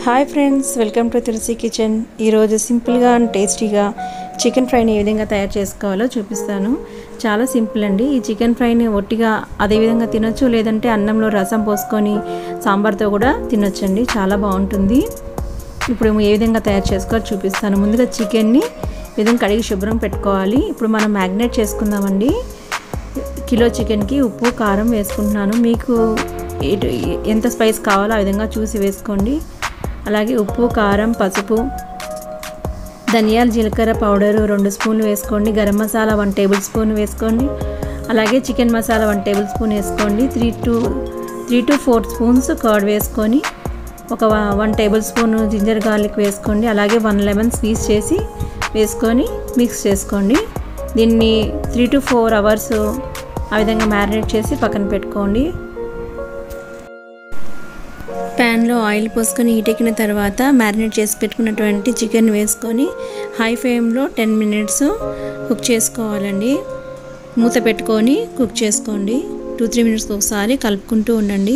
hi friends welcome to Tulasi kitchen ఈరోజు సింపుల్గా and టేస్టీగా చికెన్ ఫ్రైని ఏ విధంగా తయారు చేసుకోవాలో చూపిస్తాను చాలా సింపుల్ అండి ఈ చికెన్ ఫ్రైని ఒట్టిగా అదే విధంగా తినొచ్చు లేదంటే అన్నంలో రసం పోసుకొని సాంబార్తో కూడా తినొచ్చండి చాలా బాగుంటుంది ఇప్పుడు ఏ విధంగా తయారు చేసుకోవాలో చూపిస్తాను ముందుగా చికెన్ని ఈ విధంగా కడిగి శుభ్రం పెట్టుకోవాలి ఇప్పుడు మనం మ్యాగ్నేట్ చేసుకుందామండి కిలో చికెన్కి ఉప్పు కారం వేసుకుంటున్నాను మీకు ఎటు ఎంత స్పైస్ కావాలో ఆ విధంగా చూసి వేసుకోండి అలాగే ఉప్పు కారం పసుపు ధనియాల జీలకర్ర పౌడరు రెండు స్పూన్లు వేసుకోండి garam masala one tablespoon వేసుకోండి అలాగే chicken masala one tablespoon వేసుకోండి three two three two four spoons curd వేసుకొని ఒక one tablespoon ginger garlic వేసుకోండి అలాగే వన్ లెమన్ స్క్వీజ్ చేసి వేసుకొని మిక్స్ చేసుకోండి దీన్ని త్రీ టు ఫోర్ అవర్స్ ఆ విధంగా మ్యారినేట్ చేసి పక్కన పెట్టుకోండి ప్యాన్లో ఆయిల్ పోసుకొని హీటెక్కిన తర్వాత మ్యారినేట్ చేసి పెట్టుకున్నటువంటి చికెన్ వేసుకొని హై ఫ్లేమ్లో టెన్ మినిట్స్ కుక్ చేసుకోవాలండి మూత పెట్టుకొని కుక్ చేసుకోండి టూ త్రీ మినిట్స్కి ఒకసారి కలుపుకుంటూ ఉండండి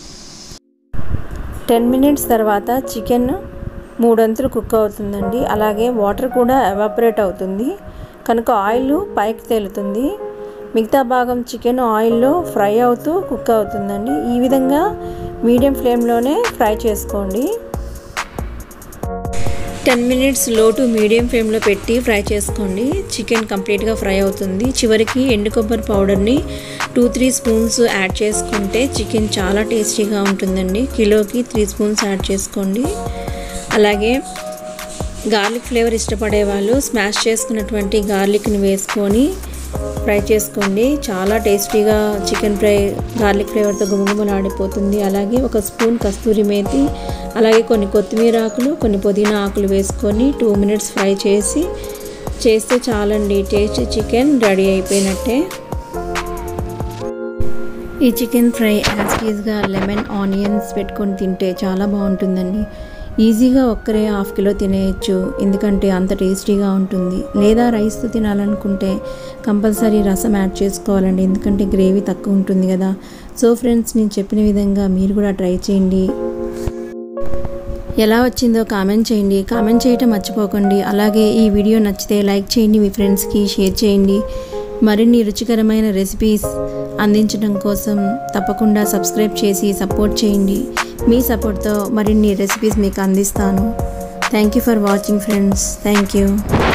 టెన్ మినిట్స్ తర్వాత చికెన్ మూడొంతులు కుక్ అవుతుందండి అలాగే వాటర్ కూడా ఎవాపరేట్ అవుతుంది కనుక ఆయిల్ పైకి తేలుతుంది మిగతా భాగం చికెన్ ఆయిల్లో ఫ్రై అవుతూ కుక్ అవుతుందండి ఈ విధంగా మీడియం ఫ్లేమ్లోనే ఫ్రై చేసుకోండి ten minutes low to medium ఫ్లేమ్లో పెట్టి ఫ్రై చేసుకోండి చికెన్ కంప్లీట్గా ఫ్రై అవుతుంది చివరికి ఎండు కొబ్బరి పౌడర్ని టూ త్రీ స్పూన్స్ యాడ్ చేసుకుంటే చికెన్ చాలా టేస్టీగా ఉంటుందండి కిలోకి త్రీ స్పూన్స్ యాడ్ చేసుకోండి అలాగే గార్లిక్ ఫ్లేవర్ ఇష్టపడే వాళ్ళు స్మాష్ చేసుకున్నటువంటి గార్లిక్ని వేసుకొని ఫ్రై చేసుకోండి చాలా టేస్టీగా చికెన్ ఫ్రై గార్లిక్ ఫ్లేవర్తో గుమగుమలాడిపోతుంది అలాగే ఒక స్పూన్ కస్తూరి మేతి అలాగే కొన్ని కొత్తిమీర ఆకులు కొన్ని పుదీనా ఆకులు వేసుకొని టూ మినిట్స్ ఫ్రై చేసి చేస్తే చాలండి టేస్టీ చికెన్ రెడీ అయిపోయినట్టే ఈ చికెన్ ఫ్రై యాస్టీస్గా లెమన్ ఆనియన్స్ పెట్టుకొని తింటే చాలా బాగుంటుందండి ఈజీగా ఒక్కరే హాఫ్ కిలో తినేయచ్చు ఎందుకంటే అంత టేస్టీగా ఉంటుంది లేదా రైస్తో తినాలనుకుంటే కంపల్సరీ రసం యాడ్ చేసుకోవాలండి ఎందుకంటే గ్రేవీ తక్కువ ఉంటుంది కదా సో ఫ్రెండ్స్ నేను చెప్పిన విధంగా మీరు కూడా ట్రై చేయండి ఎలా వచ్చిందో కామెంట్ చేయండి కామెంట్ చేయటం మర్చిపోకండి అలాగే ఈ వీడియో నచ్చితే లైక్ చేయండి మీ ఫ్రెండ్స్కి షేర్ చేయండి మరిన్ని రుచికరమైన రెసిపీస్ అందించడం కోసం తప్పకుండా సబ్స్క్రైబ్ చేసి సపోర్ట్ చేయండి మీ సపోర్ట్తో మరిన్ని రెసిపీస్ మీకు అందిస్తాను thank you for watching friends thank you